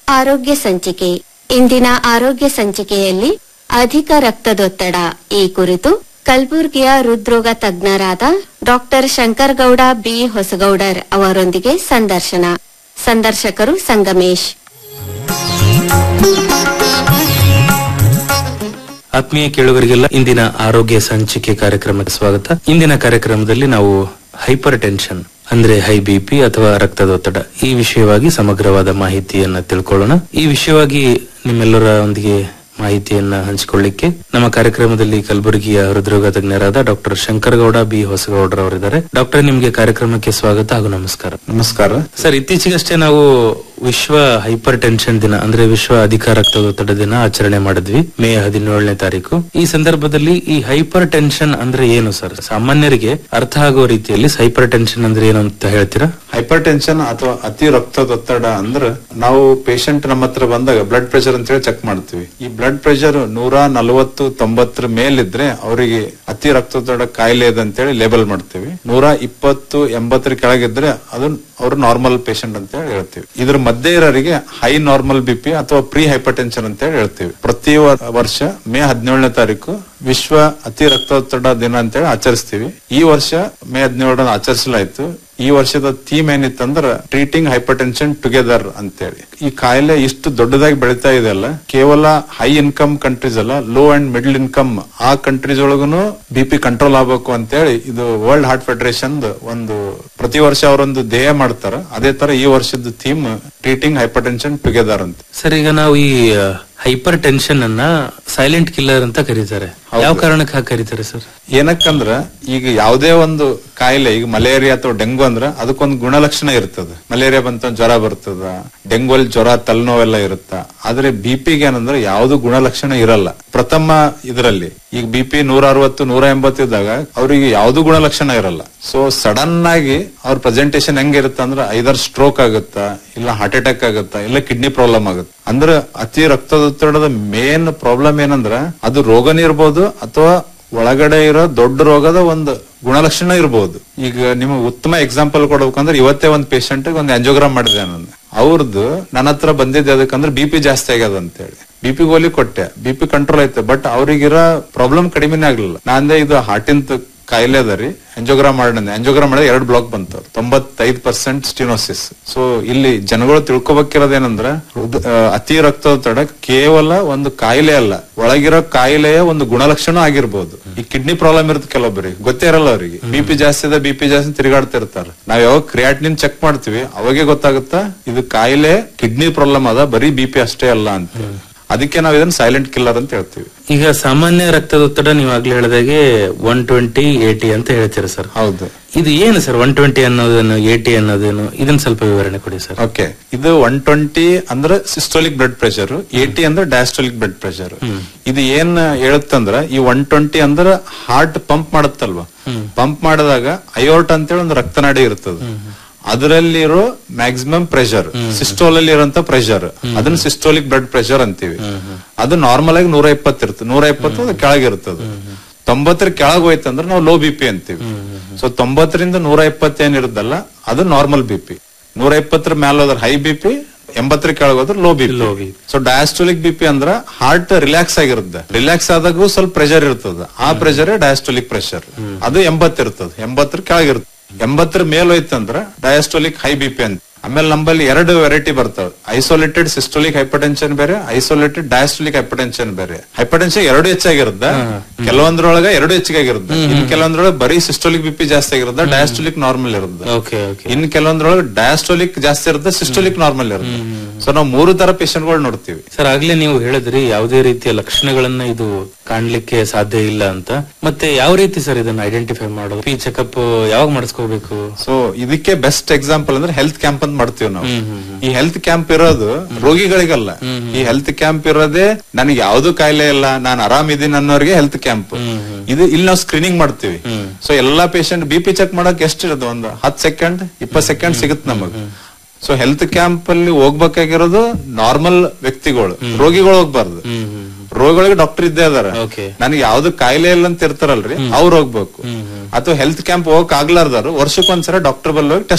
ಆರೋಗ್ಯ ಸಂಚಿಕೆ ಇಂದಿನ ಆರೋಗ್ಯ ಸಂಚಿಕೆಯಲ್ಲಿ ಅಧಿಕ ರಕ್ತದೊತ್ತಡ ಈ ಕುರಿತು ಕಲಬುರ್ಗಿಯ ಹೃದ್ರೋಗ ತಜ್ಞರಾದ ಡಾಕ್ಟರ್ ಶಂಕರಗೌಡ ಬಿ ಹೊಸಗೌಡರ್ ಅವರೊಂದಿಗೆ ಸಂದರ್ಶನ ಸಂದರ್ಶಕರು ಸಂಗಮೇಶ್ ಆತ್ಮೀಯ ಕೇಳುಗರಿಗೆಲ್ಲ ಇಂದಿನ ಆರೋಗ್ಯ ಸಂಚಿಕೆ ಕಾರ್ಯಕ್ರಮಕ್ಕೆ ಸ್ವಾಗತ ಇಂದಿನ ಕಾರ್ಯಕ್ರಮದಲ್ಲಿ ನಾವು ಹೈಪರ್ ಟೆನ್ಷನ್ ಅಂದ್ರೆ ಹೈ ಬಿಪಿ ಅಥವಾ ರಕ್ತದೊತ್ತಡ ಈ ವಿಷಯವಾಗಿ ಸಮಗ್ರವಾದ ಮಾಹಿತಿಯನ್ನ ತಿಳ್ಕೊಳ್ಳೋಣ ಈ ವಿಷಯವಾಗಿ ನಿಮ್ಮೆಲ್ಲರ ಒಂದಿಗೆ ಮಾಹಿತಿಯನ್ನ ಹಂಚಿಕೊಳ್ಳಿಕ್ಕೆ ನಮ್ಮ ಕಾರ್ಯಕ್ರಮದಲ್ಲಿ ಕಲಬುರಗಿಯ ಹೃದ್ರೋಗ ತಜ್ಞರಾದ ಡಾಕ್ಟರ್ ಶಂಕರಗೌಡ ಬಿ ಹೊಸಗೌಡರ್ ಅವರಿದ್ದಾರೆ ಡಾಕ್ಟರ್ ನಿಮ್ಗೆ ಕಾರ್ಯಕ್ರಮಕ್ಕೆ ಸ್ವಾಗತ ಹಾಗೂ ನಮಸ್ಕಾರ ನಮಸ್ಕಾರ ಸರ್ ಇತ್ತೀಚೆಗಷ್ಟೇ ನಾವು ವಿಶ್ವ ಹೈಪರ್ ಟೆನ್ಷನ್ ದಿನ ಅಂದ್ರೆ ವಿಶ್ವ ಅಧಿಕ ರಕ್ತದೊತ್ತಡ ದಿನ ಆಚರಣೆ ಮಾಡಿದ್ವಿ ಮೇ ಹದಿನೇಳನೇ ತಾರೀಕು ಈ ಸಂದರ್ಭದಲ್ಲಿ ಈ ಹೈಪರ್ ಟೆನ್ಷನ್ ಅಂದ್ರೆ ಏನು ಸರ್ ಸಾಮಾನ್ಯರಿಗೆ ಅರ್ಥ ಆಗೋ ರೀತಿಯಲ್ಲಿ ಹೈಪರ್ ಟೆನ್ಷನ್ ಅಂದ್ರೆ ಏನು ಅಂತ ಹೇಳ್ತೀರಾ ಹೈಪರ್ ಟೆನ್ಷನ್ ಅಥವಾ ಅತಿ ರಕ್ತದೊತ್ತಡ ಅಂದ್ರೆ ನಾವು ಪೇಷಂಟ್ ನಮ್ಮ ಹತ್ರ ಬಂದಾಗ ಬ್ಲಡ್ ಪ್ರೆಷರ್ ಅಂತ ಹೇಳಿ ಚೆಕ್ ಮಾಡ್ತೀವಿ ಈ ಬ್ಲಡ್ ಪ್ರೆಷರ್ ನೂರ ನಲವತ್ತು ತೊಂಬತ್ತರ ಮೇಲಿದ್ರೆ ಅವರಿಗೆ ಅತಿ ರಕ್ತದೊತ್ತಡ ಕಾಯಿಲೆ ಇದೆ ಅಂತೇಳಿ ಲೇಬಲ್ ಮಾಡ್ತೀವಿ ನೂರ ಇಪ್ಪತ್ತು ಎಂಬತ್ತರ ಕೆಳಗಿದ್ರೆ ಅದು ಅವರು ನಾರ್ಮಲ್ ಪೇಷಂಟ್ ಅಂತ ಹೇಳಿ ಹೇಳ್ತೀವಿ ಇದ್ರ ಮಧ್ಯೆ ಇರೋರಿಗೆ ಹೈ ನಾರ್ಮಲ್ ಬಿ ಪಿ ಅಥವಾ ಪ್ರೀ ಹೈಪರ್ ಟೆನ್ಷನ್ ಅಂತ ಹೇಳಿ ಹೇಳ್ತೀವಿ ಪ್ರತಿ ವರ್- ವರ್ಷ ಮೇ ಹದಿನೇಳನೇ ತಾರೀಕು ವಿಶ್ವ ಅತಿ ರಕ್ತದೊತ್ತಡ ದಿನ ಅಂತೇಳಿ ಆಚರಿಸ್ತೀವಿ ಈ ವರ್ಷ ಮೇ ಹದಿನೇಳರಂದು ಆಚರಿಸಲಾಯ್ತು ಈ ವರ್ಷದ ಥೀಮ್ ಏನಿತ್ತಂದ್ರ ಟ್ರೀಟಿಂಗ್ ಹೈಪರ್ ಟೆನ್ಷನ್ ಟುಗೆದರ್ ಅಂತೇಳಿ ಈ ಕಾಯಿಲೆ ಇಷ್ಟು ದೊಡ್ಡದಾಗಿ ಬೆಳೀತಾ ಇದೆ ಅಲ್ಲ ಕೇವಲ ಹೈ ಇನ್ಕಮ್ ಕಂಟ್ರೀಸ್ ಅಲ್ಲ ಲೋ ಅಂಡ್ ಮಿಡ್ಲ್ ಇನ್ಕಮ್ ಆ ಕಂಟ್ರೀಸ್ ಒಳಗುನು ಬಿ ಪಿ ಕಂಟ್ರೋಲ್ ಆಗ್ಬೇಕು ಅಂತೇಳಿ ಇದು ವರ್ಲ್ಡ್ ಹಾರ್ಟ್ ಫೆಡರೇಷನ್ ಒಂದು ಪ್ರತಿ ವರ್ಷ ಅವರೊಂದು ಧ್ಯೇಯ ಮಾಡ್ತಾರ ಅದೇ ತರ ಈ ವರ್ಷದ theme treating hypertension together ಅಂತ ಸರ್ ಈಗ ನಾವು ಈ ಹೈಪರ್ ಟೆನ್ಷನ್ ಅನ್ನ ಸೈಲೆಂಟ್ ಕಿಲ್ಲರ್ ಅಂತ ಕರೀತಾರೆ ಹೌದು. ಯಾವ ಕಾರಣಕ್ಕೆ ಹಾಗೆ ಕರೀತಾರೆ ಸರ್ ಏನಕ್ಕಂದ್ರ ಈಗ ಯಾವುದೇ ಒಂದು ಕಾಯಿಲೆ ಈಗ ಮಲೇರಿಯಾ ಅಥವಾ ಡೆಂಗು ಅಂದ್ರ ಅದಕ್ಕೊಂದು ಗುಣಲಕ್ಷಣ ಇರ್ತದ ಮಲೇರಿಯಾ ಬಂತ ಜ್ವರ ಬರ್ತದ ಡೆಂಗು ಅಲ್ಲಿ ಜ್ವರ ತಲೆನೋವೆಲ್ಲ ಇರುತ್ತ ಆದ್ರೆ ಬಿ ಪಿಗೆ ಏನಂದ್ರೆ ಯಾವ್ದು ಗುಣಲಕ್ಷಣ ಇರಲ್ಲ ಪ್ರಥಮ ಇದರಲ್ಲಿ ಈಗ ಬಿ ಪಿ ನೂರ ಅರವತ್ತು ನೂರ ಎಂಬತ್ತು ಇದ್ದಾಗ ಅವ್ರಿಗೆ ಯಾವ್ದು ಗುಣಲಕ್ಷಣ ಇರಲ್ಲ ಸೊ ಸಡನ್ ಆಗಿ ಅವ್ರ ಪ್ರೆಸೆಂಟೇಶನ್ ಹೆಂಗಿರುತ್ತೆ ಅಂದ್ರೆ ಐದರ್ ಸ್ಟ್ರೋಕ್ ಆಗುತ್ತಾ ಇಲ್ಲ ಹಾರ್ಟ್ ಅಟ್ಯಾಕ್ ಆಗುತ್ತಾ ಇಲ್ಲ ಕಿಡ್ನಿ ಪ್ರಾಬ್ಲಮ್ ಆಗುತ್ತೆ ಅಂದ್ರೆ ಅತಿ ರಕ್ತದೊತ್ತಡದ ಮೇನ್ ಪ್ರಾಬ್ಲಮ್ ಏನಂದ್ರ ಅದು ರೋಗನೇ ಇರ್ಬೋದು ಅಥವಾ ಒಳಗಡೆ ಇರೋ ದೊಡ್ಡ ರೋಗದ ಒಂದು ಗುಣಲಕ್ಷಣ ಇರ್ಬೋದು ಈಗ ನಿಮಗೆ ಉತ್ತಮ ಎಕ್ಸಾಂಪಲ್ ಕೊಡ್ಬೇಕಂದ್ರೆ ಇವತ್ತೇ ಒಂದು ಪೇಷಂಟ್ ಒಂದು ಆಂಜಿಯೋಗ್ರಾಮ್ ಮಾಡಿದೆ ನಾನು ಅವ್ರದ್ದು ನನ್ನ ಹತ್ರ ಬಂದಿದ್ದೆ ಅದಕ್ಕಂದ್ರೆ ಬಿ ಪಿ ಜಾಸ್ತಿ ಆಗ್ಯದ ಅಂತೇಳಿ ಬಿ ಪಿ ಗೋಲಿ ಕೊಟ್ಟೆ ಬಿ ಪಿ ಕಂಟ್ರೋಲ್ ಐತೆ ಬಟ್ ಅವ್ರಿಗಿರೋ ಪ್ರಾಬ್ಲಮ್ ಕಡಿಮೆನೇ ಆಗ್ಲಿಲ್ಲ ನಾಂದೆ ಇದು ಹಾರ್ಟಿಂದ ಕಾಯಿಲೆ ಅದ ರೀ ಎಂಜೋಗ್ರಾಮ್ ಮಾಡೋಣ ಎಂಜೋಗ್ರಾಮ್ ಮಾಡಿದ್ರೆ ಎರಡು ಬ್ಲಾಕ್ ಬಂತು ತೊಂಬತ್ತೈದು ಪರ್ಸೆಂಟ್ ಸ್ಟಿನೋಸಿಸ್ ಸೊ ಇಲ್ಲಿ ಜನಗಳು ತಿಳ್ಕೊಬೇಕಿರೋದೇನಂದ್ರ ಹೃದ- ಆ, ಅತಿ ರಕ್ತದೊತ್ತಡ ಕೇವಲ ಒಂದು ಕಾಯಿಲೆ ಅಲ್ಲ ಒಳಗಿರೋ ಕಾಯಿಲೆಯ ಒಂದು ಗುಣಲಕ್ಷಣ ಆಗಿರ್ಬೋದು ಈ ಕಿಡ್ನಿ ಪ್ರಾಬ್ಲಮ್ ಇರುತ್ತೆ ಕೆಲವೊಬ್ಬರಿಗೆ ಗೊತ್ತೇ ಇರಲ್ಲ ಅವರಿಗೆ ಬಿ ಪಿ ಜಾಸ್ತಿ ಇದೆ ಬಿ ಪಿ ಜಾಸ್ತಿ ತಿರುಗಾಡ್ತಿರ್ತಾರೆ ನಾವ್ ಯಾವಾಗ ಕ್ರಿಯಾಟಿನಿನ್ ಚೆಕ್ ಮಾಡ್ತೀವಿ ಅವಾಗೆ ಗೊತ್ತಾಗುತ್ತಾ ಇದು ಕಾಯಿಲೆ ಕಿಡ್ನಿ ಪ್ರಾಬ್ಲಮ್ ಅದ ಬರೀ ಬಿ ಪಿ ಅಷ್ಟೇ ಅಲ್ಲ ಅಂತ ಅದಕ್ಕೆ ನಾವ್ ಇದನ್ನ ಸೈಲೆಂಟ್ ಕಿಲ್ಲರ್ ಅಂತ ಹೇಳ್ತೀವಿ ಈಗ ಸಾಮಾನ್ಯ ರಕ್ತದೊತ್ತಡ ನೀವು ಆಗ್ಲೇ ಹೇಳಿದಾಗೆ ಒನ್ ಟ್ವೆಂಟಿ ಏಟಿ ಅಂತ ಹೇಳ್ತೀರಾ ಸರ್ ಹೌದು ಇದು ಏನು ಸರ್ ಒನ್ ಟ್ವೆಂಟಿ ಅನ್ನೋದೇನು ಏಟಿ ಅನ್ನೋದೇನು ಇದನ್ನ ಸ್ವಲ್ಪ ವಿವರಣೆ ಕೊಡಿ ಸರ್ ಓಕೆ ಇದು ಒನ್ ಟ್ವೆಂಟಿ ಅಂದ್ರೆ ಸಿಸ್ಟೋಲಿಕ್ ಬ್ಲಡ್ ಪ್ರೆಷರ್ ಏಟಿ ಅಂದ್ರೆ ಡಯಾಸ್ಟೋಲಿಕ್ ಬ್ಲಡ್ ಪ್ರೆಷರ್ ಇದು ಏನ್ ಹೇಳುತ್ತಂದ್ರ ಈ ಒನ್ ಟ್ವೆಂಟಿ ಅಂದ್ರೆ ಹಾರ್ಟ್ ಪಂಪ್ ಮಾಡುತ್ತಲ್ವಾ ಪಂಪ್ ಮಾಡಿದಾಗ ಅಯೋರ್ಟ್ ಅಂತೇಳಿ ಒಂದು ರಕ್ತನಾಡಿ ಇರ್ತದೆ ಅದರಲ್ಲಿರೋ ಮ್ಯಾಕ್ಸಿಮಮ್ ಪ್ರೆಷರ್ ಸಿಸ್ಟೋಲ್ ಅಲ್ಲಿ ಇರುವಂತ ಪ್ರೆಷರ್ ಅದನ್ನ ಸಿಸ್ಟೋಲಿಕ್ ಬ್ಲಡ್ ಪ್ರೆಷರ್ ಅಂತೀವಿ ಅದು ನಾರ್ಮಲ್ ಆಗಿ ನೂರ ಇಪ್ಪತ್ತು ಇರ್ತದೆ ನೂರ ಇಪ್ಪತ್ತು ಅದು ಕೆಳಗಿರ್ತದೆ ತೊಂಬತ್ತರ ಕೆಳಗ್ ಹೋಯ್ತಂದ್ರೆ ನಾವು ಲೋ ಬಿ ಪಿ ಅಂತೀವಿ ಸೊ ತೊಂಬತ್ತರಿಂದ ನೂರ ಇಪ್ಪತ್ತೇನಿರುತ್ತಲ್ಲ ಅದು ನಾರ್ಮಲ್ ಬಿ ಪಿ ನೂರ ಇಪ್ಪತ್ತರ ಮೇಲೆ ಹೋದ್ರೆ ಹೈ ಬಿ ಪಿ ಎಂಬತ್ತರ ಕೆಳಗೆ ಹೋದ್ರೆ low B Low P BP. So diastolic B P ಅಂದ್ರ ಹಾರ್ಟ್ ರಿಲ್ಯಾಕ್ಸ್ ಆಗಿರುತ್ತೆ ರಿಲ್ಯಾಕ್ಸ್ ಆದಾಗೂ ಸ್ವಲ್ಪ ಪ್ರೆಷರ್ ಇರ್ತದ ಆ ಪ್ರೆಷರ್ ಡಯಾಸ್ಟೋಲಿಕ್ ಪ್ರೆಷರ್ ಅದು ಎಂಬತ್ ಇರ್ತದ ಎಂಬತ್ತರ ಕೆಳಗಿರುತ್ತೆ ಎಂಬತ್ತರ ಮೇಲ್ ಹೋಯ್ತಂದ್ರ ಡಯಾಸ್ಟೋಲಿಕ್ ಹೈ ಬಿ ಪಿ ಅಂತ ಆಮೇಲೆ ನಮ್ಮಲ್ಲಿ ಎರಡು ವೆರೈಟಿ ಬರ್ತವೆ ಐಸೋಲೇಟೆಡ್ ಸಿಸ್ಟೋಲಿಕ್ ಹೈಪರ್ಟೆನ್ಷನ್ ಬೇರೆ ಐಸೋಲೇಟೆಡ್ ಡಯಾಸ್ಟೋಲಿಕ್ ಹೈಪರ್ಟೆನ್ಷನ್ ಬೇರೆ ಹೈಪರ್ಟೆನ್ಷನ್ ಎರಡು ಹೆಚ್ಚಾಗಿರುತ್ತೆ ಕೆಲವೊಂದ್ರೊಳಗ ಎರಡು ಹೆಚ್ಚಿಗೆ ಆಗಿರುತ್ತೆ ಇನ್ ಕೆಲವೊಂದ್ರೊಳಗೆ ಬರೀ ಸಿಸ್ಟೋಲಿಕ್ ಬಿ ಪಿ ಜಾಸ್ತಿ ಆಗಿರುತ್ತೆ ಡಯಾಸ್ಟೋಲಿಕ್ ನಾರ್ಮಲ್ ಇರುತ್ತೆ ಓಕೆ ಓಕೆ ಇನ್ ಕೆಲವೊಂದ್ರೊಳಗೆ ಡಯಾಸ್ಟೋಲಿಕ್ ಜಾಸ್ತಿ ಇರುತ್ತೆ ಸಿಸ್ಟೋಲಿಕ್ ನಾರ್ಮಲ್ ಇರುತ್ತೆ ಸೊ ನಾವು ಮೂರು ತರ ಪೇಷಂಟ್ ಗಳು ನೋಡ್ತೀವಿ ಸರ್ ಆಗ್ಲೇ ನೀವು ಹೇಳಿದ್ರಿ ಯಾವುದೇ ರೀತಿಯ ಲಕ್ಷಣಗಳನ್ನ ಇದು ಕಾಣ್ಲಿಕ್ಕೆ ಸಾಧ್ಯ ಇಲ್ಲ ಅಂತ ಮತ್ತೆ ಯಾವ ರೀತಿ ಸರ್ ಇದನ್ನ ಐಡೆಂಟಿಫೈ ಮಾಡೋದು ಪಿ ಚೆಕಪ್ ಯಾವಾಗ ಮಾಡಿಸ್ಕೋಬೇಕು ಸೊ ಇದಕ್ಕೆ ಬೆಸ್ಟ್ ಎಕ್ಸಾಂಪಲ್ ಅಂದ್ರೆ ಹೆಲ್ತ್ ಕ್ಯಾಂಪ್ ಅಂತ ಮಾಡ್ತೀವಿ ನಾವು ಈ ಹೆಲ್ತ್ ಕ್ಯಾಂಪ್ ಇರೋದು ರೋಗಿಗಳಿಗಲ್ಲ ಈ ಹೆಲ್ತ್ ಕ್ಯಾಂಪ್ ಇರೋದೇ ನನಗೆ ಯಾವ್ದು ಕಾಯಿಲೆ ಇಲ್ಲ ನಾನು ಆರಾಮಿದ್ದೀನಿ ಅನ್ನೋರಿಗೆ ಹೆಲ್ತ್ ಕ್ಯಾಂಪ್ ಇದು ಇಲ್ಲಿ ನಾವು ಸ್ಕ್ರೀನಿಂಗ್ ಮಾಡ್ತೀವಿ ಸೊ ಎಲ್ಲಾ ಪೇಷಂಟ್ ಬಿ ಪಿ ಚೆಕ್ ಮಾಡಕ್ ಎಷ್ಟು ಇರೋದು ಒಂದು ಹತ್ ಸೆಕೆಂಡ್ ಇಪ್ಪತ್ ಸೆಕೆಂಡ್ ಸಿಗುತ್ತೆ ನಮಗ್ ಸೊ ಹೆಲ್ತ್ ಕ್ಯಾಂಪ್ ಅಲ್ಲಿ ಹೋಗ್ಬೇಕಾಗಿರೋದು ನಾರ್ಮಲ್ ವ್ಯಕ್ತಿಗಳು ರೋಗಿಗಳು ಹೋಗ್ಬಾರ್ದು ರೋಗಿಗಳಿಗೆ ಡಾಕ್ಟರ್ ಇದ್ದೇ ಅದಾರ Okay. ನನಗೆ ಯಾವ್ದು ಕಾಯಿಲೆ ಇಲ್ಲ ಅಂತ ಇರ್ತಾರಲ್ರಿ ಅವ್ರು ಹೋಗ್ಬೇಕು ಅಥವಾ ಹೆಲ್ತ್ ಕ್ಯಾಂಪ್ ಹೋಗಕ್ ಆಗ್ಲಾರ್ದಾರು ವರ್ಷಕ್ಕೊಂದ್ಸಲ ಡಾಕ್ಟರ್ ಬಲ್ಲಿ ಹೋಗಿ ಟೆಸ್ಟ್